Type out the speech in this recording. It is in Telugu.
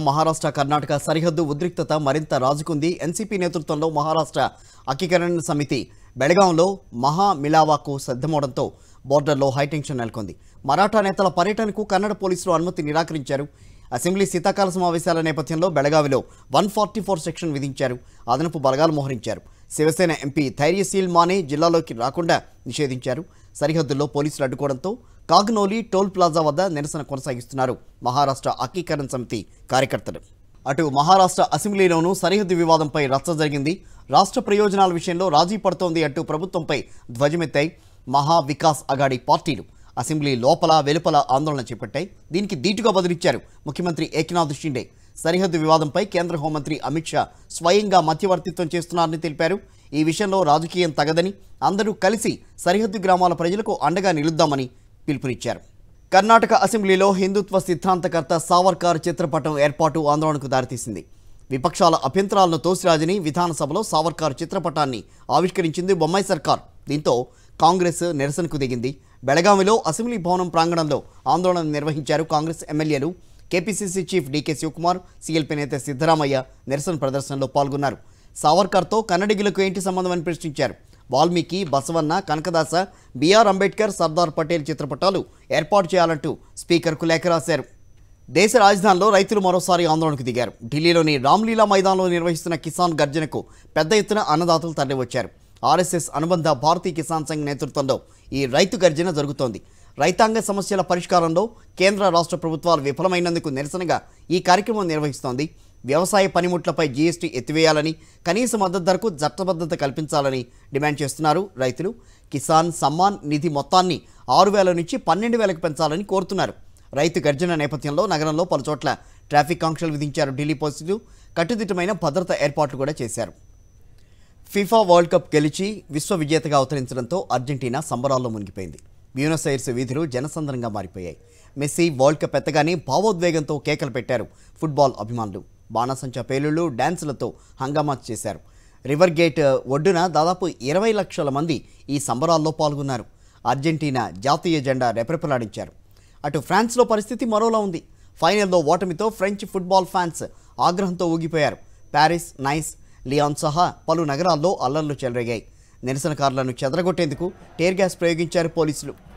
మహారాష్ట్ర కర్ణాటక సరిహద్దు ఉద్రిక్తత మరింత రాజుకుంది ఎన్సీపీ నేతృత్వంలో మహారాష్ట్ర అకీకరణ సమితి బెళగాంలో మహా మిలావాకు సిద్ధమవడంతో బోర్డర్లో హైటెన్షన్ నెలకొంది మరాఠా నేతల పర్యటనకు కన్నడ పోలీసులు అనుమతి నిరాకరించారు అసెంబ్లీ శీతాకాల సమావేశాల నేపథ్యంలో బెళగావిలో వన్ ఫార్టీ ఫోర్ సెక్షన్ విధించారు అదనపు బలగాలు మోహరించారు శివసేన ఎంపీ ధైర్యశీల్ మానే జిల్లాలోకి రాకుండా నిషేధించారు సరిహద్దుల్లో పోలీసులు అడ్డుకోవడంతో కాగ్నోలి టోల్ ప్లాజా వద్ద నిరసన కొనసాగిస్తున్నారు మహారాష్ట్ర అకీకరణ సమితి కార్యకర్తలు అటు మహారాష్ట్ర అసెంబ్లీలోనూ సరిహద్దు వివాదంపై రచ్చ జరిగింది రాష్ట్ర ప్రయోజనాల విషయంలో రాజీ పడుతోంది అంటూ ప్రభుత్వంపై ధ్వజమెత్తాయి మహా వికాస్ అగాడి పార్టీలు అసెంబ్లీ లోపల వెలుపల ఆందోళన చేపట్టాయి దీనికి ధీటుగా బదిలిచ్చారు ముఖ్యమంత్రి ఏకనాథ్ షిండే సరిహద్దు వివాదంపై కేంద్ర హోంమంత్రి అమిత్ షా స్వయంగా మధ్యవర్తిత్వం చేస్తున్నారని తెలిపారు ఈ విషయంలో రాజకీయం తగదని అందరూ కలిసి సరిహద్దు గ్రామాల ప్రజలకు అండగా నిలుద్దామని పిలుపునిచ్చారు కర్ణాటక అసెంబ్లీలో హిందుత్వ సిద్ధాంతకర్త సావర్కర్ చిత్రపటం ఏర్పాటు ఆందోళనకు దారితీసింది విపక్షాల అభ్యంతరాలను తోసిరాజని విధానసభలో సావర్కర్ చిత్రపటాన్ని ఆవిష్కరించింది బొమ్మాయి సర్కార్ దీంతో కాంగ్రెస్ నిరసనకు దిగింది బెళగావిలో అసెంబ్లీ భవనం ప్రాంగణంలో ఆందోళన నిర్వహించారు కాంగ్రెస్ ఎమ్మెల్యేలు KPCC chief DK Shivakumar CLP నేత సిద్ధరామయ్య నిరసన ప్రదర్శనలో పాల్గొన్నారు సావర్కర్తో కన్నడిగులకు ఏంటి సంబంధం అని ప్రశ్నించారు వాల్మీకి బసవన్న కనకదాస బిఆర్ అంబేద్కర్ సర్దార్ పటేల్ చిత్రపటాలు ఏర్పాటు చేయాలంటూ స్పీకర్కు లేఖ రాశారు దేశ రాజధానిలో రైతులు మరోసారి ఆందోళనకు దిగారు ఢిల్లీలోని రామ్లీలా మైదానంలో నిర్వహిస్తున్న కిసాన్ గర్జనకు పెద్ద ఎత్తున అన్నదాతలు తరలివచ్చారు ఆర్ఎస్ఎస్ అనుబంధ భారతీయ కిసాన్ సంఘ్ నేతృత్వంలో ఈ రైతు గర్జన జరుగుతోంది రైతాంగ సమస్యల పరిష్కారంలో కేంద్ర రాష్ట్ర ప్రభుత్వాలు విఫలమైనందుకు నిరసనగా ఈ కార్యక్రమం నిర్వహిస్తోంది వ్యవసాయ పనిముట్లపై జీఎస్టీ ఎత్తివేయాలని కనీస మద్దతు ధరకు చట్టబద్ధత కల్పించాలని డిమాండ్ చేస్తున్నారు రైతులు కిసాన్ సమ్మాన్ నిధి మొత్తాన్ని ఆరు వేల నుంచి పన్నెండు వేలకు పెంచాలని కోరుతున్నారు రైతు గర్జన నేపథ్యంలో నగరంలో పలుచోట్ల ట్రాఫిక్ ఆంక్షలు విధించారు ఢిల్లీ పోలీసులు కట్టుదిట్టమైన భద్రత ఏర్పాట్లు కూడా చేశారు ఫిఫా వరల్డ్ కప్ గెలిచి విశ్వ విజేతగా అవతరించడంతో అర్జెంటీనా సంబరాల్లో మునిగిపోయింది బ్యూనస్ ఐర్స్ వీధులు జనసందరంగా మారిపోయాయి మెస్సీ వరల్డ్ కప్ ఎత్తగానే భావోద్వేగంతో కేకలు పెట్టారు ఫుట్బాల్ అభిమానులు బాణసంచా పేలుళ్ళు డ్యాన్సులతో హంగామా చేశారు రివర్ గేట్ ఒడ్డున దాదాపు ఇరవై లక్షల మంది ఈ సంబరాల్లో పాల్గొన్నారు అర్జెంటీనా జాతీయ జెండా రెపరెపలాడించారు అటు ఫ్రాన్స్లో పరిస్థితి మరోలా ఉంది ఫైనల్లో ఓటమితో ఫ్రెంచ్ ఫుట్బాల్ ఫ్యాన్స్ ఆగ్రహంతో ఊగిపోయారు ప్యారిస్ నైస్ లియాన్ సహా పలు నగరాల్లో అల్లర్లు చెలరేగాయి నిరసనకారులను చెదరగొట్టేందుకు టేర్ గ్యాస్ ప్రయోగించారు పోలీసులు